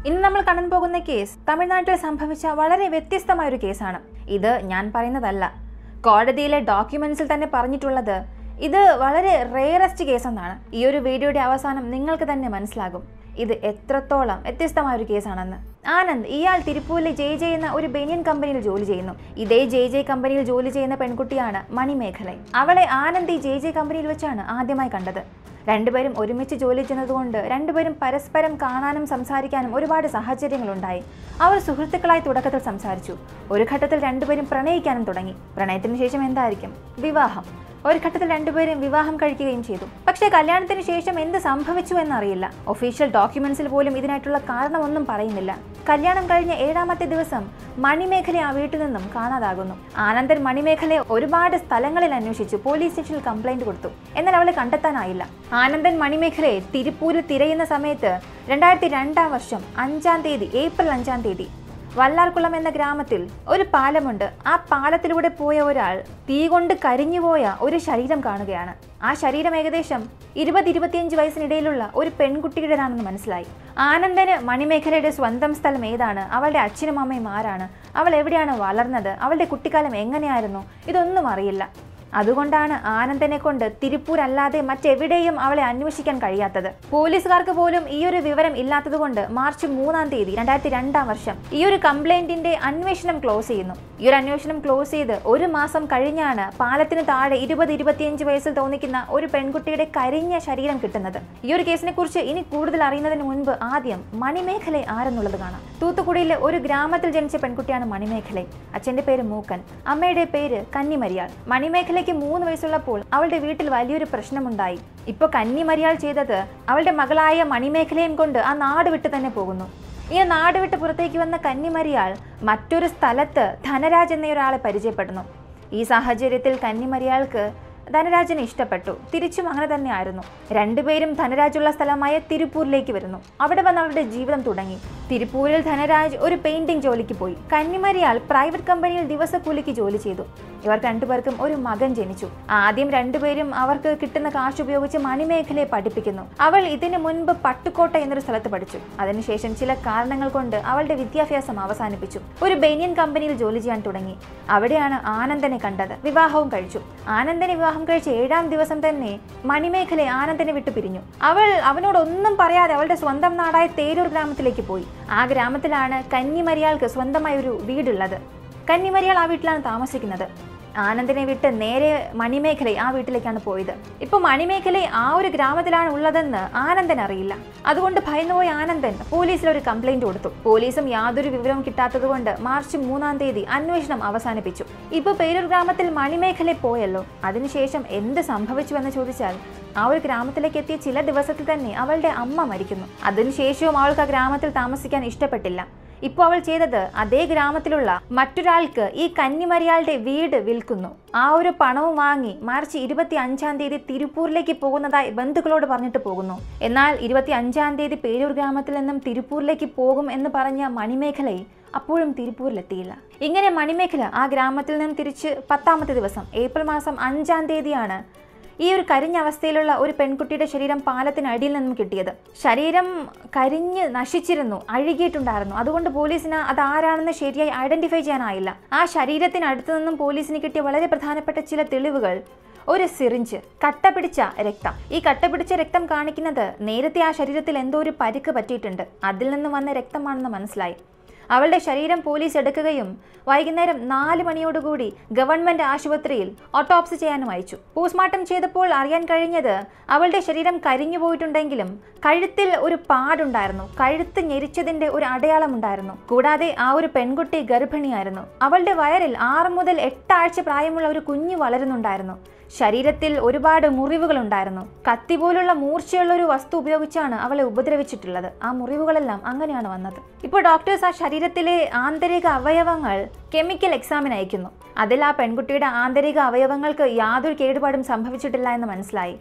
ഇന്ന് നമ്മൾ കാണാൻ പോകുന്ന കേസ് തമിഴ്നാട്ടിൽ സംഭവിച്ച വളരെ വ്യത്യസ്തമായ ഒരു കേസാണ് ഇത് ഞാൻ പറയുന്നതല്ല കോടതിയിലെ ഡോക്യുമെന്റ്സിൽ തന്നെ പറഞ്ഞിട്ടുള്ളത് ഇത് വളരെ റെയറസ്റ്റ് കേസെന്നാണ് ഈ ഒരു വീഡിയോയുടെ അവസാനം നിങ്ങൾക്ക് തന്നെ മനസ്സിലാകും ഇത് എത്രത്തോളം വ്യത്യസ്തമായ ഒരു കേസാണെന്ന് ആനന്ദ് ഇയാൾ തിരുപ്പൂരിലെ ജെ ജെ എന്ന ഒരു ബനിയൻ കമ്പനിയിൽ ജോലി ചെയ്യുന്നു ഇതേ ജെ ജെ കമ്പനിയിൽ ജോലി ചെയ്യുന്ന പെൺകുട്ടിയാണ് മണിമേഖല അവളെ ആനന്ദ് ഈ ജെ ജെ കമ്പനിയിൽ വെച്ചാണ് ആദ്യമായി കണ്ടത് രണ്ടുപേരും ഒരുമിച്ച് ജോലി ചെയ്യുന്നതുകൊണ്ട് രണ്ടുപേരും പരസ്പരം കാണാനും സംസാരിക്കാനും ഒരുപാട് സാഹചര്യങ്ങളുണ്ടായി അവർ സുഹൃത്തുക്കളായി തുടക്കത്തിൽ സംസാരിച്ചു ഒരു ഘട്ടത്തിൽ രണ്ടുപേരും പ്രണയിക്കാനും തുടങ്ങി പ്രണയത്തിന് ശേഷം എന്തായിരിക്കും വിവാഹം ഒരു ഘട്ടത്തിൽ രണ്ടുപേരും വിവാഹം കഴിക്കുകയും ചെയ്തു പക്ഷേ കല്യാണത്തിന് ശേഷം എന്ത് സംഭവിച്ചു എന്നറിയില്ല ഒഫീഷ്യൽ ഡോക്യുമെന്റ്സിൽ പോലും ഇതിനായിട്ടുള്ള കാരണമൊന്നും പറയുന്നില്ല കല്യാണം കഴിഞ്ഞ ഏഴാമത്തെ ദിവസം മണിമേഖലയെ ആ വീട്ടിൽ നിന്നും കാണാതാകുന്നു ആനന്ദൻ മണിമേഖലയെ ഒരുപാട് സ്ഥലങ്ങളിൽ അന്വേഷിച്ചു പോലീസ് സ്റ്റേഷനിൽ കംപ്ലൈന്റ് കൊടുത്തു എന്നാൽ അവളെ കണ്ടെത്താനായില്ല ആനന്ദൻ മണിമേഖലയെ തിരുപ്പൂരിൽ തിരയുന്ന സമയത്ത് രണ്ടായിരത്തി രണ്ടാം വർഷം അഞ്ചാം തീയതി ഏപ്രിൽ അഞ്ചാം തീയതി വല്ലാർകുളം എന്ന ഗ്രാമത്തിൽ ഒരു പാലമുണ്ട് ആ പാലത്തിലൂടെ പോയ ഒരാൾ തീ കൊണ്ട് കരിഞ്ഞുപോയ ഒരു ശരീരം കാണുകയാണ് ആ ശരീരം ഏകദേശം ഇരുപത് ഇരുപത്തിയഞ്ച് വയസ്സിനിടയിലുള്ള ഒരു പെൺകുട്ടിയുടേതാണെന്ന് മനസ്സിലായി ആനന്ദന് മണിമേഖലയുടെ സ്വന്തം സ്ഥലം ഏതാണ് അവളുടെ അച്ഛനും അമ്മയും ആരാണ് അവൾ എവിടെയാണ് വളർന്നത് അവളുടെ കുട്ടിക്കാലം എങ്ങനെയായിരുന്നു ഇതൊന്നും അറിയില്ല അതുകൊണ്ടാണ് ആനന്ദനെ കൊണ്ട് തിരുപ്പൂർ അല്ലാതെ മറ്റെവിടെയും അവളെ അന്വേഷിക്കാൻ കഴിയാത്തത് പോലീസുകാർക്ക് പോലും ഈ ഒരു വിവരം ഇല്ലാത്തതുകൊണ്ട് മാർച്ച് മൂന്നാം തീയതി രണ്ടായിരത്തി രണ്ടാം വർഷം ഈ ഒരു കംപ്ലൈന്റിന്റെ അന്വേഷണം ക്ലോസ് ചെയ്യുന്നു ഈ ഒരു അന്വേഷണം ക്ലോസ് ചെയ്ത് ഒരു മാസം കഴിഞ്ഞാണ് പാലത്തിന് താഴെ ഇരുപത് ഇരുപത്തിയഞ്ച് വയസ്സിൽ തോന്നിക്കുന്ന ഒരു പെൺകുട്ടിയുടെ കരിഞ്ഞ ശരീരം കിട്ടുന്നത് ഈ ഒരു കേസിനെ കുറിച്ച് ഇനി കൂടുതൽ അറിയുന്നതിന് മുൻപ് ആദ്യം മണിമേഖല ആരെന്നുള്ളത് കാണാം തൂത്തുക്കുടിയിലെ ഒരു ഗ്രാമത്തിൽ ജനിച്ച പെൺകുട്ടിയാണ് മണിമേഖല അച്ഛന്റെ പേര് മൂക്കൻ അമ്മയുടെ പേര് കന്നിമരിയാൾ മണിമേഖലയ്ക്ക് മൂന്ന് വയസ്സുള്ളപ്പോൾ അവളുടെ വീട്ടിൽ വലിയൊരു പ്രശ്നമുണ്ടായി ഇപ്പോൾ കന്നിമരിയാൾ ചെയ്തത് അവളുടെ മകളായ മണിമേഖലയും കൊണ്ട് ആ നാട് വിട്ട് തന്നെ പോകുന്നു ഈ നാട് വിട്ട് പുറത്തേക്ക് വന്ന കന്നിമരിയാൾ മറ്റൊരു സ്ഥലത്ത് ധനരാജ് എന്നയൊരാളെ പരിചയപ്പെടുന്നു ഈ സാഹചര്യത്തിൽ കന്നിമരിയാൾക്ക് ധനരാജനെ ഇഷ്ടപ്പെട്ടു തിരിച്ചും അങ്ങനെ തന്നെയായിരുന്നു രണ്ടുപേരും ധനരാജുള്ള സ്ഥലമായ തിരുപ്പൂരിലേക്ക് വരുന്നു അവിടെ വന്ന് അവരുടെ ജീവിതം തുടങ്ങി തിരുപ്പൂരിൽ ധനരാജ് ഒരു പെയിന്റിംഗ് ജോലിക്ക് പോയി കന്നിമരിയാൾ പ്രൈവറ്റ് കമ്പനിയിൽ ദിവസക്കൂലിക്ക് ജോലി ചെയ്തു ഇവർ രണ്ടുപേർക്കും ഒരു മകൻ ജനിച്ചു ആദ്യം രണ്ടുപേരും അവർക്ക് കിട്ടുന്ന കാശ് ഉപയോഗിച്ച് മണിമേഖലയെ പഠിപ്പിക്കുന്നു അവൾ ഇതിനു മുൻപ് പട്ടുക്കോട്ട എന്നൊരു സ്ഥലത്ത് പഠിച്ചു അതിനുശേഷം ചില കാരണങ്ങൾ കൊണ്ട് അവളുടെ വിദ്യാഭ്യാസം അവസാനിപ്പിച്ചു ഒരു ബനിയൻ കമ്പനിയിൽ ജോലി ചെയ്യാൻ തുടങ്ങി അവിടെയാണ് ആനന്ദനെ കണ്ടത് വിവാഹവും കഴിച്ചു ആനന്ദനെ വിവാഹം കഴിച്ച ഏഴാം ദിവസം തന്നെ മണിമേഖലയെ ആനന്ദനെ വിട്ടു പിരിഞ്ഞു അവൾ അവനോടൊന്നും പറയാതെ അവളുടെ സ്വന്തം നാടായ തേരൂർ ഗ്രാമത്തിലേക്ക് പോയി ആ ഗ്രാമത്തിലാണ് കന്നിമരിയാൾക്ക് സ്വന്തമായ ഒരു വീടുള്ളത് കന്നിമരിയാൾ ആ വീട്ടിലാണ് താമസിക്കുന്നത് ആനന്ദിനെ വിട്ട് നേരെ മണിമേഖല ആ വീട്ടിലേക്കാണ് പോയത് ഇപ്പോൾ മണിമേഖല ആ ഒരു ഗ്രാമത്തിലാണ് ഉള്ളതെന്ന് ആനന്ദൻ അറിയില്ല അതുകൊണ്ട് ഭയന്നുപോയ ആനന്ദൻ പോലീസിൽ ഒരു കംപ്ലൈന്റ് കൊടുത്തു പോലീസും യാതൊരു വിവരവും കിട്ടാത്തതുകൊണ്ട് മാർച്ച് മൂന്നാം തീയതി അന്വേഷണം അവസാനിപ്പിച്ചു ഇപ്പോൾ പേരൂർ ഗ്രാമത്തിൽ മണിമേഖല പോയല്ലോ അതിനുശേഷം എന്ത് സംഭവിച്ചു എന്ന് ചോദിച്ചാൽ ആ ഒരു ഗ്രാമത്തിലേക്ക് എത്തിയ ചില ദിവസത്തിൽ തന്നെ അവളുടെ അമ്മ മരിക്കുന്നു അതിനുശേഷവും അവൾക്ക് ആ ഗ്രാമത്തിൽ താമസിക്കാൻ ഇഷ്ടപ്പെട്ടില്ല ഇപ്പോൾ അവൾ ചെയ്തത് അതേ ഗ്രാമത്തിലുള്ള മറ്റൊരാൾക്ക് ഈ കന്നിമരിയാളുടെ വീട് വിൽക്കുന്നു ആ ഒരു പണവും വാങ്ങി മാർച്ച് ഇരുപത്തി അഞ്ചാം തീയതി തിരുപ്പൂരിലേക്ക് പോകുന്നതായി ബന്ധുക്കളോട് പറഞ്ഞിട്ട് പോകുന്നു എന്നാൽ ഇരുപത്തി അഞ്ചാം തീയതി പേരൂർ ഗ്രാമത്തിൽ നിന്നും തിരുപ്പൂരിലേക്ക് പോകും എന്ന് പറഞ്ഞ മണിമേഖലയെ അപ്പോഴും തിരുപ്പൂരിലെത്തിയില്ല ഇങ്ങനെ മണിമേഖല ആ ഗ്രാമത്തിൽ നിന്നും തിരിച്ച് പത്താമത്തെ ദിവസം ഏപ്രിൽ മാസം അഞ്ചാം തീയതിയാണ് ഈ ഒരു കരിഞ്ഞ അവസ്ഥയിലുള്ള ഒരു പെൺകുട്ടിയുടെ ശരീരം പാലത്തിനടിയിൽ നിന്നും കിട്ടിയത് ശരീരം കരിഞ്ഞ് നശിച്ചിരുന്നു അഴുകിയിട്ടുണ്ടായിരുന്നു അതുകൊണ്ട് പോലീസിന് അത് ആരാണെന്ന് ശരിയായി ഐഡന്റിഫൈ ചെയ്യാനായില്ല ആ ശരീരത്തിനടുത്ത് നിന്നും പോലീസിന് കിട്ടിയ വളരെ പ്രധാനപ്പെട്ട ചില തെളിവുകൾ ഒരു സിറിഞ്ച് കട്ട പിടിച്ച രക്തം ഈ കട്ട പിടിച്ച രക്തം കാണിക്കുന്നത് നേരത്തെ ആ ശരീരത്തിൽ എന്തോ ഒരു പരിക്ക് പറ്റിയിട്ടുണ്ട് അതിൽ നിന്ന് വന്ന രക്തമാണെന്ന് മനസ്സിലായി അവളുടെ ശരീരം പോലീസ് എടുക്കുകയും വൈകുന്നേരം നാല് മണിയോടുകൂടി ഗവൺമെന്റ് ആശുപത്രിയിൽ ഓട്ടോപ്സി ചെയ്യാനും അയച്ചു പോസ്റ്റ്മോർട്ടം ചെയ്തപ്പോൾ അറിയാൻ കഴിഞ്ഞത് അവളുടെ ശരീരം കരിഞ്ഞു പോയിട്ടുണ്ടെങ്കിലും കഴുത്തിൽ ഒരു പാടുണ്ടായിരുന്നു കഴുത്ത് ഞെരിച്ചതിന്റെ ഒരു അടയാളം ഉണ്ടായിരുന്നു കൂടാതെ ആ ഒരു പെൺകുട്ടി ഗർഭിണിയായിരുന്നു അവളുടെ വയറിൽ ആറ് മുതൽ എട്ട് ആഴ്ച പ്രായമുള്ള ഒരു കുഞ്ഞു വളരുന്നുണ്ടായിരുന്നു ശരീരത്തിൽ ഒരുപാട് മുറിവുകൾ ഉണ്ടായിരുന്നു കത്തി പോലുള്ള മൂർച്ചയുള്ള ഒരു വസ്തു ഉപയോഗിച്ചാണ് അവളെ ഉപദ്രവിച്ചിട്ടുള്ളത് ആ മുറിവുകളെല്ലാം അങ്ങനെയാണ് വന്നത് ഇപ്പോൾ ഡോക്ടേഴ്സ് ആ ശരീരത്തിലെ ആന്തരിക അവയവങ്ങൾ കെമിക്കൽ എക്സാമിന് അയക്കുന്നു അതിൽ ആ പെൺകുട്ടിയുടെ ആന്തരിക അവയവങ്ങൾക്ക് യാതൊരു കേടുപാടും സംഭവിച്ചിട്ടില്ല എന്ന് മനസ്സിലായി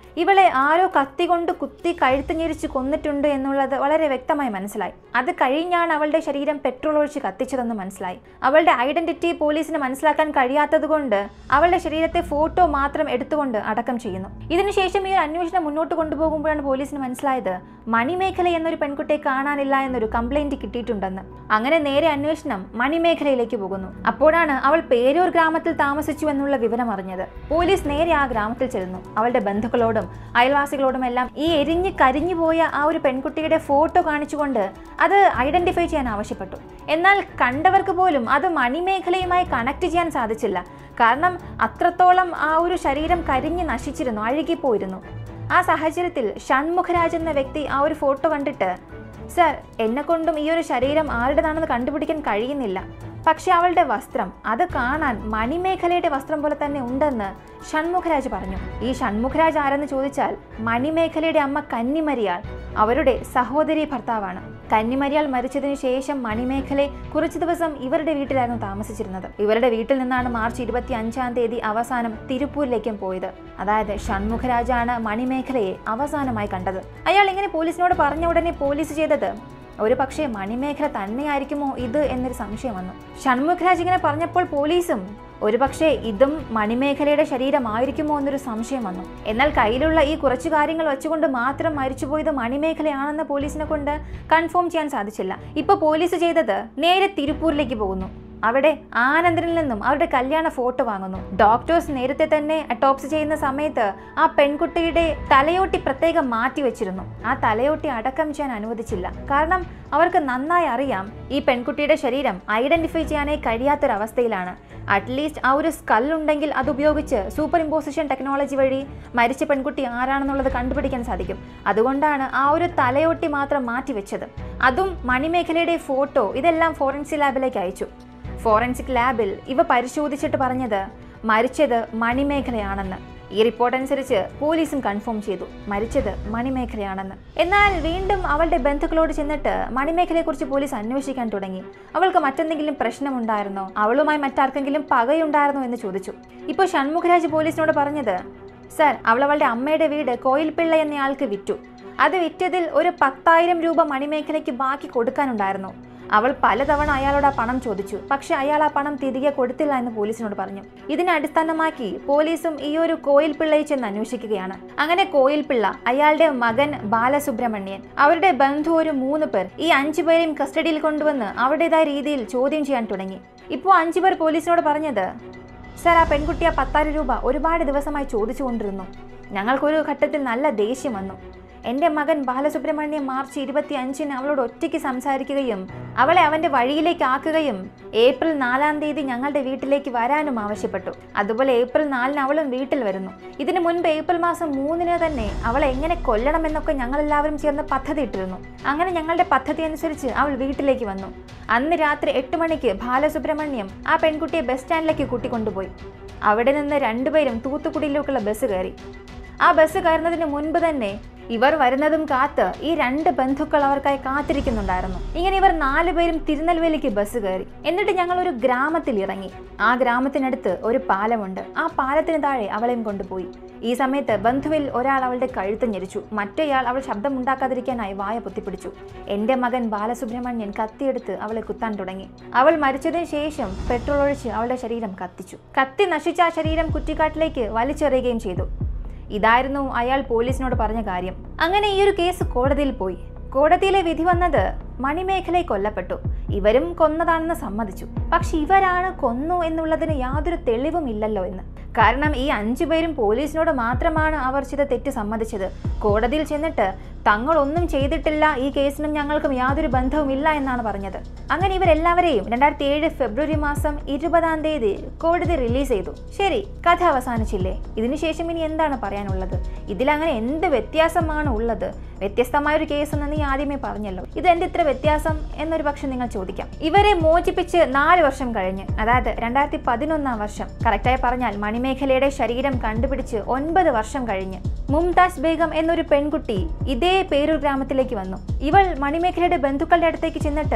ഇവളെ ആരോ കത്തി കൊണ്ട് കുത്തി കഴുത്ത് ഞെരിച്ച് കൊന്നിട്ടുണ്ട് എന്നുള്ളത് വളരെ വ്യക്തമായി മനസ്സിലായി അത് കഴിഞ്ഞാണ് അവളുടെ ശരീരം പെട്രോൾ ഒഴിച്ച് കത്തിച്ചതെന്ന് മനസ്സിലായി അവളുടെ ഐഡന്റിറ്റി പോലീസിന് മനസ്സിലാക്കാൻ കഴിയാത്തതുകൊണ്ട് അവളുടെ ശരീരത്തെ ഫോട്ടോ മാത്രം എടുത്തുകൊണ്ട് അടക്കം ചെയ്യുന്നു ഇതിനുശേഷം ഈ ഒരു അന്വേഷണം മുന്നോട്ട് കൊണ്ടുപോകുമ്പോഴാണ് പോലീസിന് മനസ്സിലായത് മണിമേഖല എന്നൊരു പെൺകുട്ടിയെ കാണാനില്ല എന്നൊരു കംപ്ലൈന്റ് കിട്ടിയിട്ടുണ്ടെന്ന് അങ്ങനെ നേരെ അന്വേഷണം മണിമേഖലയിലേക്ക് പോകുന്നു അപ്പോഴാണ് അവൾ പേരൂർ ഗ്രാമത്തിൽ താമസിച്ചു എന്നുള്ള വിവരം അറിഞ്ഞത് പോലീസ് നേരെ ആ ഗ്രാമത്തിൽ ചെല്ലുന്നു അവളുടെ ബന്ധുക്കളോടും അയൽവാസികളോടും എല്ലാം ഈ എരിഞ്ഞ് കരിഞ്ഞു പോയ ആ ഒരു പെൺകുട്ടിയുടെ ഫോട്ടോ കാണിച്ചുകൊണ്ട് അത് ഐഡന്റിഫൈ ചെയ്യാൻ ആവശ്യപ്പെട്ടു എന്നാൽ കണ്ടവർക്ക് പോലും അത് മണിമേഖലയുമായി കണക്ട് ചെയ്യാൻ സാധിച്ചില്ല കാരണം അത്രത്തോളം ആ ഒരു ശരീരം കരിഞ്ഞ് നശിച്ചിരുന്നു അഴുകിപ്പോയിരുന്നു ആ സാഹചര്യത്തിൽ ഷൺമുഖരാജ് എന്ന വ്യക്തി ആ ഒരു ഫോട്ടോ കണ്ടിട്ട് സർ എന്നെ കൊണ്ടും ഈ ഒരു ശരീരം ആരുടേതാണെന്ന് കണ്ടുപിടിക്കാൻ കഴിയുന്നില്ല പക്ഷെ അവളുടെ വസ്ത്രം അത് കാണാൻ മണിമേഖലയുടെ വസ്ത്രം പോലെ തന്നെ ഉണ്ടെന്ന് ഷൺമുഖരാജ് പറഞ്ഞു ഈ ഷൺമുഖരാജ് ആരെന്ന് ചോദിച്ചാൽ മണിമേഖലയുടെ അമ്മ കന്നിമരിയാൾ അവരുടെ സഹോദരി ഭർത്താവാണ് കന്നിമരിയാൾ മരിച്ചതിനു ശേഷം മണിമേഖലെ കുറച്ചു ദിവസം ഇവരുടെ വീട്ടിലായിരുന്നു താമസിച്ചിരുന്നത് ഇവരുടെ വീട്ടിൽ നിന്നാണ് മാർച്ച് ഇരുപത്തി അഞ്ചാം തീയതി അവസാനം തിരുപ്പൂരിലേക്കും പോയത് അതായത് ഷൺമുഖരാജാണ് മണിമേഖലയെ അവസാനമായി കണ്ടത് അയാൾ ഇങ്ങനെ പോലീസിനോട് പറഞ്ഞ ഉടനെ പോലീസ് ചെയ്തത് ഒരു പക്ഷേ മണിമേഖല തന്നെയായിരിക്കുമോ ഇത് എന്നൊരു സംശയം വന്നു ഷൺമുഖരാജ് ഇങ്ങനെ പറഞ്ഞപ്പോൾ പോലീസും ഒരുപക്ഷെ ഇതും മണിമേഖലയുടെ ശരീരമായിരിക്കുമോ എന്നൊരു സംശയം വന്നു എന്നാൽ കയ്യിലുള്ള ഈ കുറച്ചു കാര്യങ്ങൾ വെച്ചുകൊണ്ട് മാത്രം മരിച്ചുപോയത് മണിമേഖലയാണെന്ന് പോലീസിനെ കൊണ്ട് കൺഫേം ചെയ്യാൻ സാധിച്ചില്ല ഇപ്പൊ പോലീസ് ചെയ്തത് നേരെ തിരുപ്പൂരിലേക്ക് പോകുന്നു അവിടെ ആനന്ദനിൽ നിന്നും അവരുടെ കല്യാണ ഫോട്ടോ വാങ്ങുന്നു ഡോക്ടേഴ്സ് നേരത്തെ തന്നെ അട്ടോപ്സി ചെയ്യുന്ന സമയത്ത് ആ പെൺകുട്ടിയുടെ തലയോട്ടി പ്രത്യേകം മാറ്റി വെച്ചിരുന്നു ആ തലയോട്ടി അടക്കം ചെയ്യാൻ അനുവദിച്ചില്ല കാരണം അവർക്ക് നന്നായി അറിയാം ഈ പെൺകുട്ടിയുടെ ശരീരം ഐഡന്റിഫൈ ചെയ്യാനേ കഴിയാത്തൊരവസ്ഥയിലാണ് അറ്റ്ലീസ്റ്റ് ആ ഒരു സ്കൽ ഉണ്ടെങ്കിൽ അത് ഉപയോഗിച്ച് സൂപ്പർ ഇമ്പോസിഷൻ ടെക്നോളജി വഴി മരിച്ച പെൺകുട്ടി ആരാണെന്നുള്ളത് കണ്ടുപിടിക്കാൻ സാധിക്കും അതുകൊണ്ടാണ് ആ ഒരു തലയോട്ടി മാത്രം മാറ്റി വെച്ചത് അതും മണിമേഖലയുടെ ഫോട്ടോ ഇതെല്ലാം ഫോറൻസിക് ലാബിലേക്ക് അയച്ചു ഫോറൻസിക് ലാബിൽ ഇവ പരിശോധിച്ചിട്ട് പറഞ്ഞത് മരിച്ചത് മണിമേഖലയാണെന്ന് ഈ റിപ്പോർട്ട് അനുസരിച്ച് പോലീസും കൺഫേം ചെയ്തു മരിച്ചത് മണിമേഖലയാണെന്ന് എന്നാൽ വീണ്ടും അവളുടെ ബന്ധുക്കളോട് ചെന്നിട്ട് മണിമേഖലയെക്കുറിച്ച് പോലീസ് അന്വേഷിക്കാൻ തുടങ്ങി അവൾക്ക് മറ്റെന്തെങ്കിലും പ്രശ്നമുണ്ടായിരുന്നോ അവളുമായി മറ്റാർക്കെങ്കിലും പകയുണ്ടായിരുന്നോ എന്ന് ചോദിച്ചു ഇപ്പോൾ ഷൺമുഖരാജ് പോലീസിനോട് പറഞ്ഞത് സർ അവൾ അവളുടെ അമ്മയുടെ വീട് കോയിൽപിള്ള എന്നയാൾക്ക് വിറ്റു അത് വിറ്റതിൽ ഒരു പത്തായിരം രൂപ മണിമേഖലയ്ക്ക് ബാക്കി കൊടുക്കാനുണ്ടായിരുന്നു അവൾ പലതവണ അയാളോട് ആ പണം ചോദിച്ചു പക്ഷെ അയാൾ ആ പണം തിരികെ കൊടുത്തില്ല എന്ന് പോലീസിനോട് പറഞ്ഞു ഇതിനെ അടിസ്ഥാനമാക്കി പോലീസും ഈ ഒരു കോയിൽ പിള്ളയെ ചെന്ന് അന്വേഷിക്കുകയാണ് അങ്ങനെ കോയിൽ പിള്ള അയാളുടെ മകൻ ബാലസുബ്രഹ്മണ്യൻ അവരുടെ ബന്ധു ഒരു മൂന്ന് പേർ ഈ അഞ്ചു പേരെയും കസ്റ്റഡിയിൽ കൊണ്ടുവന്ന് അവരുടേതായ രീതിയിൽ ചോദ്യം ചെയ്യാൻ തുടങ്ങി ഇപ്പോൾ അഞ്ചു പേർ പോലീസിനോട് പറഞ്ഞത് സർ ആ പെൺകുട്ടി ആ പത്തായിരം രൂപ ഒരുപാട് ദിവസമായി ചോദിച്ചുകൊണ്ടിരുന്നു ഞങ്ങൾക്കൊരു ഘട്ടത്തിൽ നല്ല ദേഷ്യം വന്നു എൻ്റെ മകൻ ബാലസുബ്രഹ്മണ്യം മാർച്ച് ഇരുപത്തി അഞ്ചിന് അവളോട് ഒറ്റയ്ക്ക് സംസാരിക്കുകയും അവളെ അവൻ്റെ വഴിയിലേക്ക് ആക്കുകയും ഏപ്രിൽ നാലാം തീയതി ഞങ്ങളുടെ വീട്ടിലേക്ക് വരാനും ആവശ്യപ്പെട്ടു അതുപോലെ ഏപ്രിൽ നാലിന് അവളും വീട്ടിൽ വരുന്നു ഇതിനു മുൻപ് ഏപ്രിൽ മാസം മൂന്നിന് തന്നെ അവളെ എങ്ങനെ കൊല്ലണമെന്നൊക്കെ ഞങ്ങളെല്ലാവരും ചേർന്ന് പദ്ധതി ഇട്ടിരുന്നു അങ്ങനെ ഞങ്ങളുടെ പദ്ധതി അനുസരിച്ച് അവൾ വീട്ടിലേക്ക് വന്നു അന്ന് രാത്രി എട്ട് മണിക്ക് ബാലസുബ്രഹ്മണ്യം ആ പെൺകുട്ടിയെ ബസ് സ്റ്റാൻഡിലേക്ക് കൂട്ടിക്കൊണ്ടുപോയി അവിടെ നിന്ന് രണ്ടുപേരും തൂത്തുക്കുടിയിലേക്കുള്ള ബസ് കയറി ആ ബസ് കയറുന്നതിന് മുൻപ് തന്നെ ഇവർ വരുന്നതും കാത്ത് ഈ രണ്ട് ബന്ധുക്കൾ അവർക്കായി കാത്തിരിക്കുന്നുണ്ടായിരുന്നു ഇങ്ങനെ ഇവർ നാലുപേരും തിരുനെൽവേലിക്ക് ബസ് കയറി എന്നിട്ട് ഞങ്ങൾ ഒരു ഗ്രാമത്തിൽ ഇറങ്ങി ആ ഗ്രാമത്തിനടുത്ത് ഒരു പാലമുണ്ട് ആ പാലത്തിന് താഴെ അവളെയും കൊണ്ടുപോയി ഈ സമയത്ത് ബന്ധുവിൽ ഒരാൾ അവളുടെ കഴുത്ത് ഞെരിച്ചു മറ്റേയാൾ അവൾ ശബ്ദം ഉണ്ടാക്കാതിരിക്കാനായി വായ പൊത്തിപ്പിടിച്ചു എന്റെ മകൻ ബാലസുബ്രഹ്മണ്യൻ കത്തിയെടുത്ത് അവളെ കുത്താൻ തുടങ്ങി അവൾ മരിച്ചതിന് ശേഷം പെട്രോൾ ഒഴിച്ച് അവളുടെ ശരീരം കത്തിച്ചു കത്തി നശിച്ച ആ ശരീരം കുറ്റിക്കാട്ടിലേക്ക് വലിച്ചെറിയുകയും ചെയ്തു ഇതായിരുന്നു അയാൾ പോലീസിനോട് പറഞ്ഞ കാര്യം അങ്ങനെ ഈ ഒരു കേസ് കോടതിയിൽ പോയി കോടതിയിലെ വിധി വന്നത് മണിമേഖലയെ കൊല്ലപ്പെട്ടു ഇവരും കൊന്നതാണെന്ന് സമ്മതിച്ചു പക്ഷെ ഇവരാണ് കൊന്നു എന്നുള്ളതിന് യാതൊരു തെളിവും ഇല്ലല്ലോ എന്ന് കാരണം ഈ അഞ്ചു പേരും പോലീസിനോട് മാത്രമാണ് അവർ ചെയ്ത തെറ്റ് സമ്മതിച്ചത് കോടതിയിൽ ചെന്നിട്ട് തങ്ങളൊന്നും ചെയ്തിട്ടില്ല ഈ കേസിനും ഞങ്ങൾക്കും യാതൊരു ബന്ധവുമില്ല എന്നാണ് പറഞ്ഞത് അങ്ങനെ ഇവരെല്ലാവരെയും രണ്ടായിരത്തി ഏഴ് ഫെബ്രുവരി മാസം ഇരുപതാം തീയതി കോടതി റിലീസ് ചെയ്തു ശരി കഥ അവസാനിച്ചില്ലേ ഇതിനുശേഷം ഇനി എന്താണ് പറയാനുള്ളത് ഇതിലങ്ങനെ എന്ത് വ്യത്യാസമാണ് ഉള്ളത് വ്യത്യസ്തമായ ഒരു കേസ് എന്ന് നീ ആദ്യമേ പറഞ്ഞല്ലോ ഇത് എന്ത് ഇത്ര വ്യത്യാസം എന്നൊരു പക്ഷെ നിങ്ങൾ ചോദിക്കാം ഇവരെ മോചിപ്പിച്ച് നാല് വർഷം കഴിഞ്ഞ് അതായത് രണ്ടായിരത്തി പതിനൊന്നാം വർഷം കറക്റ്റായി പറഞ്ഞാൽ മണിമേഖലയുടെ ശരീരം കണ്ടുപിടിച്ച് ഒൻപത് വർഷം കഴിഞ്ഞ് മുംതാസ് ബേഗം എന്നൊരു പെൺകുട്ടി ഇതേ പേരൂർ ഗ്രാമത്തിലേക്ക് വന്നു ഇവൾ മണിമേഖലയുടെ ബന്ധുക്കളുടെ അടുത്തേക്ക് ചെന്നിട്ട്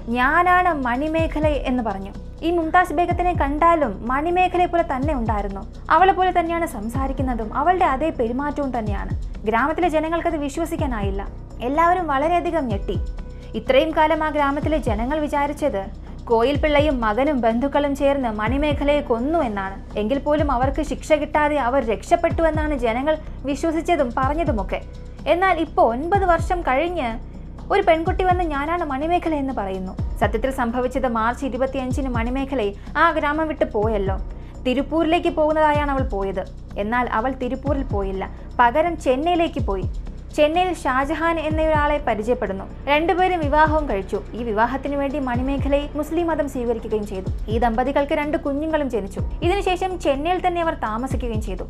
ഞാനാണ് മണിമേഖല എന്ന് പറഞ്ഞു ഈ മുംതാസ് ബേഗത്തിനെ കണ്ടാലും മണിമേഖലയെ പോലെ തന്നെ ഉണ്ടായിരുന്നു അവളെ പോലെ തന്നെയാണ് സംസാരിക്കുന്നതും അവളുടെ അതേ പെരുമാറ്റവും തന്നെയാണ് ഗ്രാമത്തിലെ ജനങ്ങൾക്കത് വിശ്വസിക്കാനായില്ല എല്ലാവരും വളരെയധികം ഞെട്ടി ഇത്രയും കാലം ആ ഗ്രാമത്തിലെ ജനങ്ങൾ വിചാരിച്ചത് കോയിൽ പിള്ളയും മകനും ബന്ധുക്കളും ചേർന്ന് മണിമേഖലയെ കൊന്നു എന്നാണ് എങ്കിൽ പോലും അവർക്ക് ശിക്ഷ കിട്ടാതെ അവർ രക്ഷപ്പെട്ടു എന്നാണ് ജനങ്ങൾ വിശ്വസിച്ചതും പറഞ്ഞതുമൊക്കെ എന്നാൽ ഇപ്പോൾ ഒൻപത് വർഷം കഴിഞ്ഞ് ഒരു പെൺകുട്ടി വന്ന് ഞാനാണ് മണിമേഖല എന്ന് പറയുന്നു സത്യത്തിൽ സംഭവിച്ചത് മാർച്ച് ഇരുപത്തിയഞ്ചിന് മണിമേഖലയെ ആ ഗ്രാമം വിട്ട് പോയല്ലോ തിരുപ്പൂരിലേക്ക് പോകുന്നതായാണ് അവൾ പോയത് എന്നാൽ അവൾ തിരുപ്പൂരിൽ പോയില്ല പകരം ചെന്നൈയിലേക്ക് പോയി ചെന്നൈയിൽ ഷാജഹാൻ എന്നൊരാളെ പരിചയപ്പെടുന്നു രണ്ടുപേരും വിവാഹവും കഴിച്ചു ഈ വിവാഹത്തിന് വേണ്ടി മണിമേഖലയെ മുസ്ലിം മതം സ്വീകരിക്കുകയും ചെയ്തു ഈ ദമ്പതികൾക്ക് രണ്ട് കുഞ്ഞുങ്ങളും ജനിച്ചു ഇതിനുശേഷം ചെന്നൈയിൽ തന്നെ അവർ താമസിക്കുകയും ചെയ്തു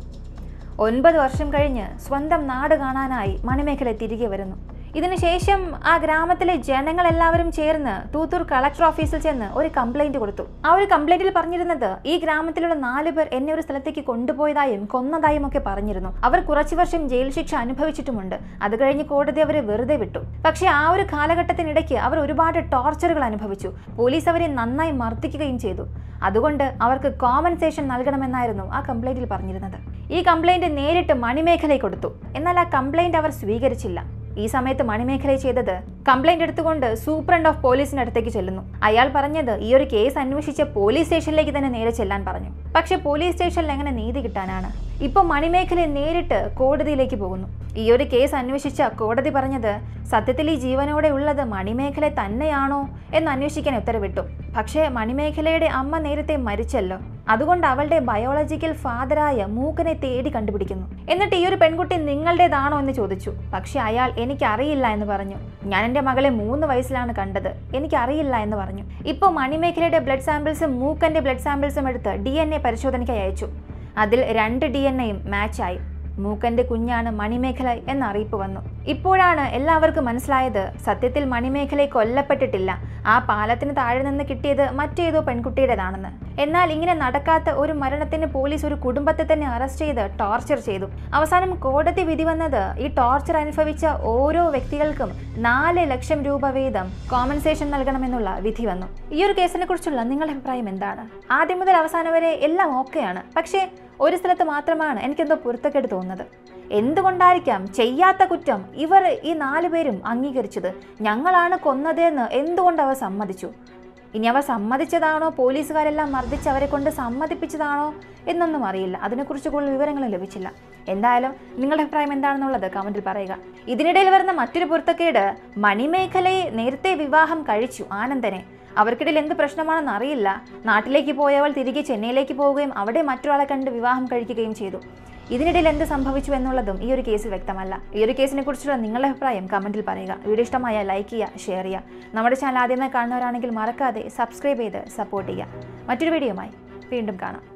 ഒൻപത് വർഷം കഴിഞ്ഞ് സ്വന്തം നാട് കാണാനായി മണിമേഖല തിരികെ വരുന്നു ഇതിനുശേഷം ആ ഗ്രാമത്തിലെ ജനങ്ങളെല്ലാവരും ചേർന്ന് തൂത്തൂർ കളക്ടർ ഓഫീസിൽ ചെന്ന് ഒരു കംപ്ലൈന്റ് കൊടുത്തു ആ ഒരു കംപ്ലൈന്റിൽ പറഞ്ഞിരുന്നത് ഈ ഗ്രാമത്തിലുള്ള നാല് പേർ എന്നെ ഒരു സ്ഥലത്തേക്ക് കൊണ്ടുപോയതായും കൊന്നതായും ഒക്കെ പറഞ്ഞിരുന്നു അവർ കുറച്ചു വർഷം ജയിൽ ശിക്ഷ അനുഭവിച്ചിട്ടുമുണ്ട് അത് കഴിഞ്ഞ് കോടതി അവരെ വെറുതെ വിട്ടു പക്ഷേ ആ ഒരു കാലഘട്ടത്തിനിടയ്ക്ക് അവർ ഒരുപാട് ടോർച്ചറുകൾ അനുഭവിച്ചു പോലീസ് അവരെ നന്നായി മർദ്ദിക്കുകയും ചെയ്തു അതുകൊണ്ട് അവർക്ക് കോമ്പൻസേഷൻ നൽകണമെന്നായിരുന്നു ആ കംപ്ലൈന്റിൽ പറഞ്ഞിരുന്നത് ഈ കംപ്ലൈന്റ് നേരിട്ട് മണിമേഖലയെ കൊടുത്തു എന്നാൽ ആ കംപ്ലൈന്റ് അവർ സ്വീകരിച്ചില്ല ഈ സമയത്ത് മണിമേഖലയെ ചെയ്തത് കംപ്ലൈന്റ് എടുത്തുകൊണ്ട് സൂപ്രണ്ട് ഓഫ് പോലീസിന്റെ അടുത്തേക്ക് ചെല്ലുന്നു അയാൾ പറഞ്ഞത് ഈ ഒരു കേസ് അന്വേഷിച്ച പോലീസ് സ്റ്റേഷനിലേക്ക് തന്നെ നേരെ ചെല്ലാൻ പറഞ്ഞു പക്ഷെ പോലീസ് സ്റ്റേഷനിൽ എങ്ങനെ നീതി കിട്ടാനാണ് ഇപ്പൊ മണിമേഖല നേരിട്ട് കോടതിയിലേക്ക് പോകുന്നു ഈ ഒരു കേസ് അന്വേഷിച്ച കോടതി പറഞ്ഞത് സത്യത്തിൽ ഈ ജീവനോടെ ഉള്ളത് മണിമേഖല തന്നെയാണോ എന്ന് അന്വേഷിക്കാൻ ഉത്തരവിട്ടു പക്ഷേ മണിമേഖലയുടെ അമ്മ നേരത്തെ മരിച്ചല്ലോ അതുകൊണ്ട് അവളുടെ ബയോളജിക്കൽ ഫാദറായ മൂക്കനെ തേടി കണ്ടുപിടിക്കുന്നു എന്നിട്ട് ഈ ഒരു പെൺകുട്ടി നിങ്ങളുടേതാണോ എന്ന് ചോദിച്ചു പക്ഷെ അയാൾ എനിക്കറിയില്ല എന്ന് പറഞ്ഞു ഞാൻ എൻ്റെ മകളെ മൂന്ന് വയസ്സിലാണ് കണ്ടത് എനിക്കറിയില്ല എന്ന് പറഞ്ഞു ഇപ്പോൾ മണിമേഖലയുടെ ബ്ലഡ് സാമ്പിൾസും മൂക്കൻ്റെ ബ്ലഡ് സാമ്പിൾസും എടുത്ത് ഡി എൻ എ പരിശോധനയ്ക്കായി അയച്ചു അതിൽ രണ്ട് ഡി എൻ എയും മാച്ചായി മൂക്കന്റെ കുഞ്ഞാണ് മണിമേഖല എന്ന അറിയിപ്പ് വന്നു ഇപ്പോഴാണ് എല്ലാവർക്കും മനസ്സിലായത് സത്യത്തിൽ മണിമേഖലയെ കൊല്ലപ്പെട്ടിട്ടില്ല ആ പാലത്തിന് താഴെ നിന്ന് കിട്ടിയത് മറ്റേതോ പെൺകുട്ടിയുടേതാണെന്ന് എന്നാൽ ഇങ്ങനെ നടക്കാത്ത ഒരു മരണത്തിന് പോലീസ് ഒരു കുടുംബത്തെ തന്നെ അറസ്റ്റ് ചെയ്ത് ടോർച്ചർ ചെയ്തു അവസാനം കോടതി വിധി വന്നത് ഈ ടോർച്ചർ അനുഭവിച്ച ഓരോ വ്യക്തികൾക്കും നാല് ലക്ഷം രൂപ വീതം കോമ്പൻസേഷൻ നൽകണമെന്നുള്ള വിധി വന്നു ഈ ഒരു കേസിനെ കുറിച്ചുള്ള നിങ്ങളുടെ അഭിപ്രായം എന്താണ് ആദ്യം മുതൽ അവസാനം വരെ എല്ലാം ഓക്കെയാണ് പക്ഷേ ഒരു സ്ഥലത്ത് മാത്രമാണ് എനിക്കെന്തോ പൊരുത്തക്കേട് തോന്നുന്നത് എന്തുകൊണ്ടായിരിക്കാം ചെയ്യാത്ത കുറ്റം ഇവർ ഈ നാല് പേരും അംഗീകരിച്ചത് ഞങ്ങളാണ് കൊന്നതെന്ന് എന്തുകൊണ്ട് അവർ സമ്മതിച്ചു ഇനി അവർ സമ്മതിച്ചതാണോ പോലീസുകാരെല്ലാം മർദ്ദിച്ച് അവരെ കൊണ്ട് സമ്മതിപ്പിച്ചതാണോ എന്നൊന്നും അറിയില്ല അതിനെക്കുറിച്ച് കൂടുതൽ വിവരങ്ങളും ലഭിച്ചില്ല എന്തായാലും നിങ്ങളുടെ അഭിപ്രായം എന്താണെന്നുള്ളത് കമൻറ്റിൽ പറയുക ഇതിനിടയിൽ വരുന്ന മറ്റൊരു പൊരുത്തക്കേട് മണിമേഖലയെ നേരത്തെ വിവാഹം കഴിച്ചു ആനന്ദനെ അവർക്കിടയിൽ എന്ത് പ്രശ്നമാണെന്ന് അറിയില്ല നാട്ടിലേക്ക് പോയവൾ തിരികെ ചെന്നൈയിലേക്ക് പോവുകയും അവിടെ മറ്റൊരാളെ കണ്ട് വിവാഹം കഴിക്കുകയും ചെയ്തു ഇതിനിടയിൽ എന്ത് സംഭവിച്ചു എന്നുള്ളതും ഈ ഒരു കേസിൽ വ്യക്തമല്ല ഈ ഒരു കേസിനെ കുറിച്ചുള്ള നിങ്ങളുടെ അഭിപ്രായം കമൻറ്റിൽ പറയുക വീഡിയോ ഇഷ്ടമായ ലൈക്ക് ചെയ്യുക ഷെയർ ചെയ്യുക നമ്മുടെ ചാനൽ ആദ്യമായി കാണുന്നവരാണെങ്കിൽ മറക്കാതെ സബ്സ്ക്രൈബ് ചെയ്ത് സപ്പോർട്ട് ചെയ്യുക മറ്റൊരു വീഡിയോയുമായി വീണ്ടും കാണാം